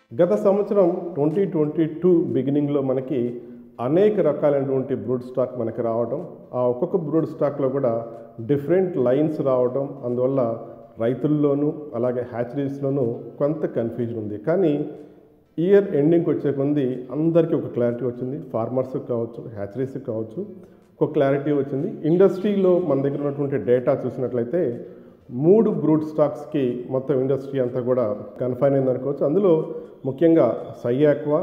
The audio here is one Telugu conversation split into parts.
గత సంవత్సరం ట్వంటీ ట్వంటీ టూ బిగినింగ్లో మనకి అనేక రకాలైనటువంటి బ్రూడ్ స్టాక్ మనకి రావడం ఆ ఒక్కొక్క బ్రూడ్ స్టాక్లో కూడా డిఫరెంట్ లైన్స్ రావడం అందువల్ల రైతుల్లోనూ అలాగే హ్యాచరీస్లోనూ కొంత కన్ఫ్యూజన్ ఉంది కానీ ఇయర్ ఎండింగ్కి వచ్చే కొంది అందరికీ ఒక క్లారిటీ వచ్చింది ఫార్మర్స్కి కావచ్చు హ్యాచరీస్కి కావచ్చు ఒక క్లారిటీ వచ్చింది ఇండస్ట్రీలో మన దగ్గర ఉన్నటువంటి డేటా చూసినట్లయితే మూడు బ్రూడ్ స్టాక్స్కి మొత్తం ఇండస్ట్రీ అంతా కూడా కన్ఫైన్ అయింది అనుకోవచ్చు అందులో ముఖ్యంగా సయ్యాక్వా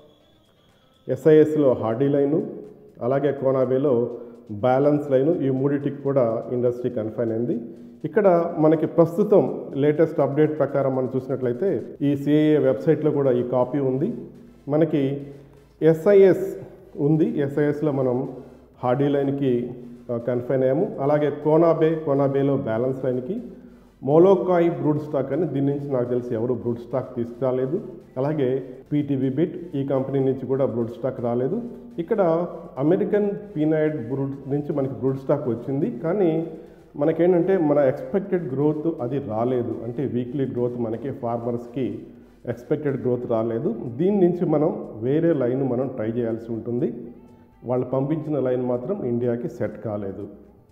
ఎస్ఐఎస్లో హార్డీ లైను అలాగే కోనాబేలో బ్యాలెన్స్ లైను ఈ మూడింటికి కూడా ఇండస్ట్రీ కన్ఫైన్ అయింది ఇక్కడ మనకి ప్రస్తుతం లేటెస్ట్ అప్డేట్ ప్రకారం మనం చూసినట్లయితే ఈ సిఏఏ వెబ్సైట్లో కూడా ఈ కాపీ ఉంది మనకి ఎస్ఐఎస్ ఉంది ఎస్ఐఎస్లో మనం హార్డీ లైన్కి కన్ఫైన్ అయ్యాము అలాగే కోనాబే కోనాబేలో బ్యాలెన్స్ లైన్కి మోలోకాయ్ బ్రూడ్ స్టాక్ అని దీని నుంచి నాకు తెలిసి ఎవరు బ్రూడ్ స్టాక్ తీసుకురాలేదు అలాగే పీటీవీ బిట్ ఈ కంపెనీ నుంచి కూడా బ్రూడ్ స్టాక్ రాలేదు ఇక్కడ అమెరికన్ పీనాయిడ్ బ్రూడ్ నుంచి మనకి బ్రూడ్ స్టాక్ వచ్చింది కానీ మనకేంటంటే మన ఎక్స్పెక్టెడ్ గ్రోత్ అది రాలేదు అంటే వీక్లీ గ్రోత్ మనకి ఫార్మర్స్కి ఎక్స్పెక్టెడ్ గ్రోత్ రాలేదు దీని నుంచి మనం వేరే లైన్ మనం ట్రై చేయాల్సి ఉంటుంది వాళ్ళు పంపించిన లైన్ మాత్రం ఇండియాకి సెట్ కాలేదు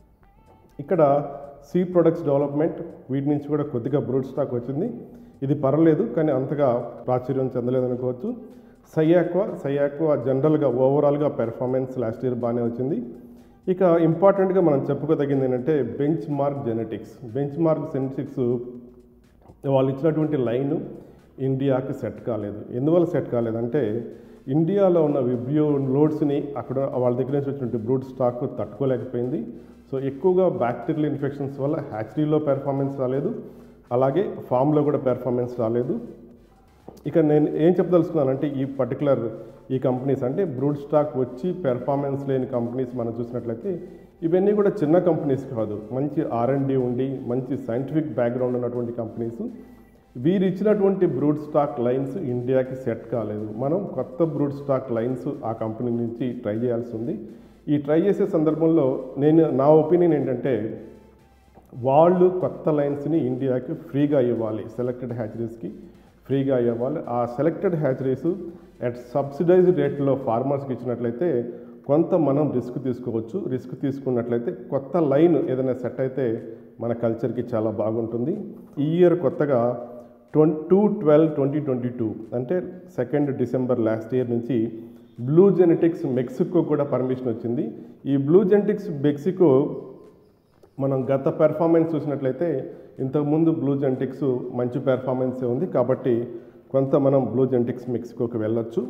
ఇక్కడ సీ ప్రొడక్ట్స్ డెవలప్మెంట్ వీటి నుంచి కూడా కొద్దిగా బ్రూడ్ స్టాక్ వచ్చింది ఇది పర్లేదు కానీ అంతగా ప్రాచుర్యం చెందలేదు అనుకోవచ్చు సయ్యాక్వా సయ్యాక్వా జనరల్గా ఓవరాల్గా పెర్ఫార్మెన్స్ లాస్ట్ ఇయర్ బాగానే వచ్చింది ఇక ఇంపార్టెంట్గా మనం చెప్పుకోదగింది ఏంటంటే benchmark genetics benchmark genetics వాళ్ళు ఇచ్చినటువంటి లైన్ ఇండియాకి సెట్ కాలేదు ఎందువల్ల సెట్ కాలేదంటే ఇండియాలో ఉన్న విబ్రియో లోడ్స్ని అక్కడ వాళ్ళ దగ్గర నుంచి వచ్చినటువంటి బ్రూడ్ స్టాక్ తట్టుకోలేకపోయింది సో ఎక్కువగా బ్యాక్టీరియల్ ఇన్ఫెక్షన్స్ వల్ల హ్యాచరీలో పెర్ఫార్మెన్స్ రాలేదు అలాగే ఫామ్లో కూడా పెర్ఫార్మెన్స్ రాలేదు ఇక నేను ఏం చెప్పదలుచుకున్నానంటే ఈ పర్టికులర్ ఈ కంపెనీస్ అంటే బ్రూడ్ స్టాక్ వచ్చి పెర్ఫార్మెన్స్ లేని కంపెనీస్ మనం చూసినట్లయితే ఇవన్నీ కూడా చిన్న కంపెనీస్ కాదు మంచి ఆర్ఎండి ఉండి మంచి సైంటిఫిక్ బ్యాక్గ్రౌండ్ ఉన్నటువంటి కంపెనీస్ వీరు ఇచ్చినటువంటి బ్రూడ్ స్టాక్ లైన్స్ ఇండియాకి సెట్ కాలేదు మనం కొత్త బ్రూడ్ స్టాక్ లైన్స్ ఆ కంపెనీ నుంచి ట్రై చేయాల్సి ఉంది ఈ ట్రై చేసే సందర్భంలో నేను నా ఒపీనియన్ ఏంటంటే వాళ్ళు కొత్త లైన్స్ని ఇండియాకి ఫ్రీగా ఇవ్వాలి సెలెక్టెడ్ హ్యాచరీస్కి ఫ్రీగా ఇవ్వాలి ఆ సెలెక్టెడ్ హ్యాచరీస్ అట్ సబ్సిడైజ్డ్ రేట్లో ఫార్మర్స్కి ఇచ్చినట్లయితే కొంత మనం రిస్క్ తీసుకోవచ్చు రిస్క్ తీసుకున్నట్లయితే కొత్త లైన్ ఏదైనా సెట్ అయితే మన కల్చర్కి చాలా బాగుంటుంది ఈ ఇయర్ కొత్తగా ట్వం two twelve twenty twenty two అంటే సెకండ్ డిసెంబర్ లాస్ట్ ఇయర్ నుంచి బ్లూ జెనెటిక్స్ మెక్సికో కూడా పర్మిషన్ వచ్చింది ఈ బ్లూ జెనెటిక్స్ మెక్సికో మనం గత పెర్ఫార్మెన్స్ చూసినట్లయితే ఇంతకుముందు బ్లూ జెనెటిక్స్ మంచి పెర్ఫార్మెన్సే ఉంది కాబట్టి కొంత మనం బ్లూ జెనెటిక్స్ మెక్సికోకి వెళ్ళొచ్చు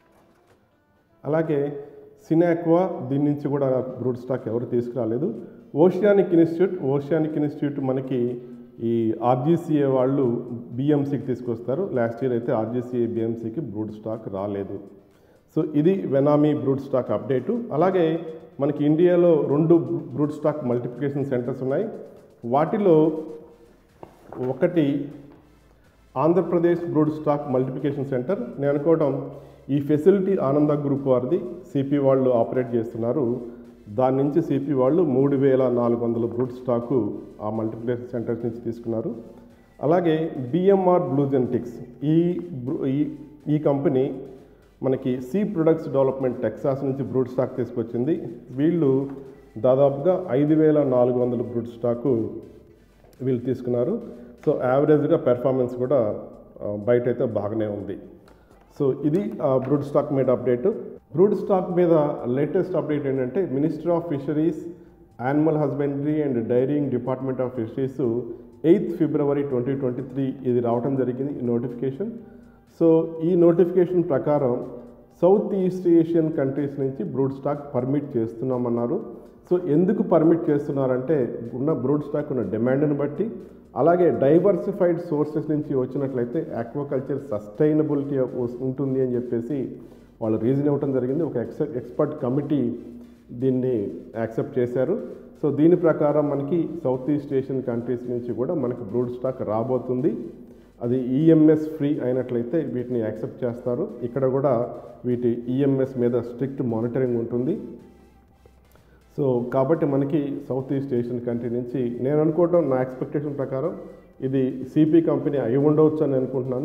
అలాగే సినాక్వా దీని నుంచి కూడా బ్రూడ్ స్టాక్ ఎవరు తీసుకురాలేదు ఓషియానిక్ ఇన్స్టిట్యూట్ ఓషియానిక్ ఇన్స్టిట్యూట్ మనకి ఈ ఆర్జీసీఏ వాళ్ళు బిఎంసీకి తీసుకొస్తారు లాస్ట్ ఇయర్ అయితే ఆర్జీసీఏ బిఎంసీకి బ్రూడ్ స్టాక్ రాలేదు సో ఇది వెనామీ బ్రూడ్ స్టాక్ అప్డేటు అలాగే మనకి ఇండియాలో రెండు బ్రూడ్ స్టాక్ మల్టిప్లికేషన్ సెంటర్స్ ఉన్నాయి వాటిలో ఒకటి Andhra Pradesh brood stock multiplication centre నేను అనుకోవడం ఈ ఫెసిలిటీ ఆనంద గ్రూప్ వారిది సిపి వాళ్ళు ఆపరేట్ చేస్తున్నారు దాని నుంచి సిపి వాళ్ళు మూడు వేల నాలుగు వందల బ్రూడ్ స్టాకు ఆ మల్టిప్లికేషన్ సెంటర్స్ నుంచి తీసుకున్నారు అలాగే బిఎంఆర్ బ్లూ జెనెటిక్స్ ఈ బ్రూ- ఈ ఈ కంపెనీ మనకి సి ప్రొడక్ట్స్ డెవలప్మెంట్ టెక్సాస్ నుంచి బ్రూడ్ స్టాక్ తీసుకొచ్చింది వీళ్ళు దాదాపుగా ఐదు వేల నాలుగు వందల బ్రూడ్ స్టాకు వీళ్ళు తీసుకున్నారు సో యావరేజ్గా పెర్ఫార్మెన్స్ కూడా ఆ, బయట అయితే బాగానే ఉంది సో ఇది బ్రూడ్ స్టాక్ మీద అప్డేట్ బ్రూడ్ స్టాక్ మీద లేటెస్ట్ అప్డేట్ ఏంటంటే minister of fisheries animal husbandry and dairying department of fisheries eighth February twenty twenty three ఇది రావడం జరిగింది ఈ నోటిఫికేషన్ సో ఈ నోటిఫికేషన్ ప్రకారం సౌత్ ఈస్ట్ ఏషియన్ కంట్రీస్ నుంచి బ్రూడ్ స్టాక్ పర్మిట్ చేస్తున్నామన్నారు సో ఎందుకు పర్మిట్ చేస్తున్నారంటే ఉన్న బ్రూడ్ స్టాక్ ఉన్న డిమాండ్ని బట్టి అలాగే డైవర్సిఫైడ్ సోర్సెస్ నుంచి వచ్చినట్లయితే ఆక్వాకల్చర్ సస్టైనబిలిటీ ఉంటుంది అని చెప్పేసి వాళ్ళు రీజన్ ఇవ్వడం జరిగింది ఒక ఎక్స్ ఎక్స్పర్ట్ కమిటీ దీన్ని యాక్సెప్ట్ చేశారు సో దీని ప్రకారం మనకి సౌత్ ఈస్ట్ ఏషియన్ కంట్రీస్ నుంచి కూడా మనకి బ్రూడ్ స్టాక్ రాబోతుంది అది ఈఎంఎస్ ఫ్రీ అయినట్లయితే వీటిని యాక్సెప్ట్ చేస్తారు ఇక్కడ కూడా వీటి ఈఎంఎస్ మీద స్ట్రిక్ట్ మానిటరింగ్ ఉంటుంది సో కాబట్టి మనకి సౌత్ ఈస్ట్ ఏషియన్ కంట్రీ నుంచి నేను అనుకోవటం నా ఎక్స్పెక్టేషన్ ప్రకారం ఇది సిపి కంపెనీ అయి ఉండవచ్చు అని అనుకుంటున్నాను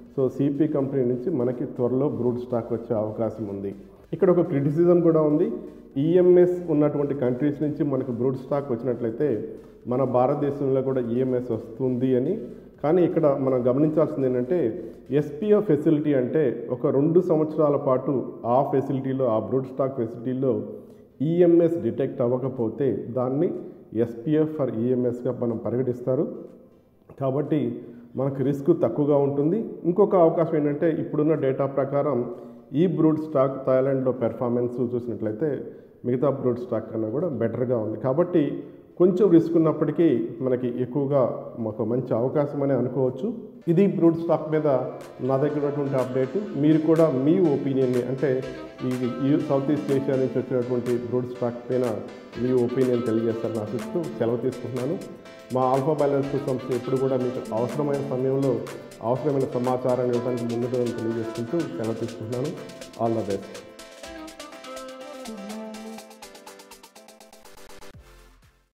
సో సిపి కంపెనీ నుంచి మనకి త్వరలో బ్రూడ్ స్టాక్ వచ్చే అవకాశం ఉంది ఇక్కడ ఒక క్రిటిసిజం కూడా ఉంది ఈఎంఎస్ ఉన్నటువంటి కంట్రీస్ నుంచి మనకు బ్రూడ్ స్టాక్ వచ్చినట్లయితే మన భారతదేశంలో కూడా ఈఎంఎస్ వస్తుంది అని కానీ ఇక్కడ మనం గమనించాల్సింది ఏంటంటే ఎస్పీఓ ఫెసిలిటీ అంటే ఒక రెండు సంవత్సరాల పాటు ఆ ఫెసిలిటీలో ఆ బ్రూడ్ స్టాక్ ఫెసిలిటీలో ఈఎంఎస్ డిటెక్ట్ అవ్వకపోతే దాన్ని ఎస్పీఎఫ్ ఫర్ ఈఎంఎస్గా మనం పరిగణిస్తారు కాబట్టి మనకు రిస్క్ తక్కువగా ఉంటుంది ఇంకొక అవకాశం ఏంటంటే ఇప్పుడున్న డేటా ప్రకారం ఈ బ్రూడ్ స్టాక్ థాయిలాండ్లో పెర్ఫార్మెన్స్ చూసినట్లయితే మిగతా బ్రూడ్ స్టాక్ కన్నా కూడా బెటర్గా ఉంది కాబట్టి కొంచెం రిస్క్ ఉన్నప్పటికీ మనకి ఎక్కువగా ఒక మంచి అవకాశం అని అనుకోవచ్చు ఇది బ్రూడ్ స్టాక్ మీద నా దగ్గర ఉన్నటువంటి అప్డేట్ మీరు కూడా మీ ఒపీనియన్ని అంటే ఈ ఈ సౌత్ ఈస్ట్ ఏషియా నుంచి వచ్చినటువంటి బ్రూడ్ స్టాక్ పైన మీ ఒపీనియన్ తెలియజేస్తారని ఆశిస్తూ సెలవు తీసుకుంటున్నాను మా ఆల్ఫా బ్యాలెన్స్ సంస్థ ఎప్పుడు కూడా మీకు అవసరమైన సమయంలో అవసరమైన సమాచారాన్ని ఇవ్వడానికి ముందుగా తెలియజేసుకుంటూ సెలవు తీసుకుంటున్నాను ఆల్ ద బెస్ట్